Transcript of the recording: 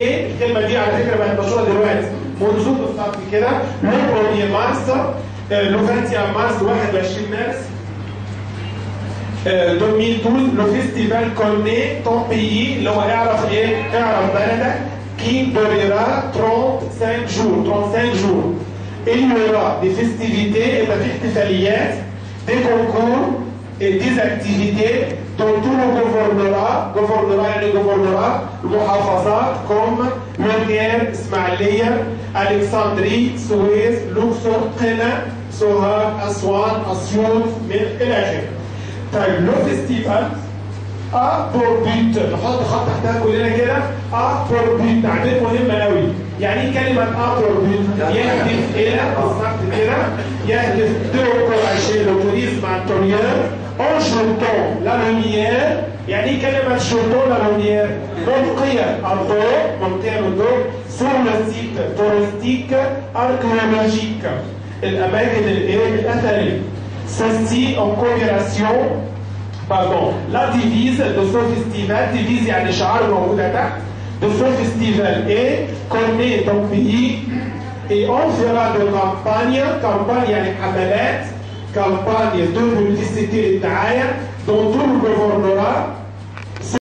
ايه الكلمه دي على فكره بقت مشهوره دلوقتي منذ بالظبط كده لو بروميير مارس لو 21 مارس 21 مارس آه، 2012 لو فيستيفال كوني تون بيي اللي هو اعرف ايه؟ اعرف بلدك qui durera 35 jours 35 jours il y aura des festivités et des احتفاليات des concours et des activités dans tout le gouvernorat gouvernorat يعني gouvernorat المحافظات comme مونيير اسماعيلية الكسندري سويس لوكسور قنا سوهاج اسوان اسيوط من الى اخره طيب لو فيستيفال ا بور بيت نحط خط تحتها كلنا كده ا بور بيت تعبير مهم قوي يعني ايه كلمه ا بور بيت يهدف الى بالظبط كده يهدف دوكوراشي لو توريزم انتوريور اون شوتون لا لوميير يعني ايه كلمه شوتون لا لوميير ملقيه الضوء ملقيه الضوء سور لو سيت تورستيك اركيولوجيك الاماكن الايه الاثريه ceci en coopération pardon, la devise de ce festival, devise يعني شعار موجودة تحت, de ce festival est connaît ton pays et on fera de campagne, campagne يعني حملات, campagne de publicité الدعاية dans tout le gouvernorat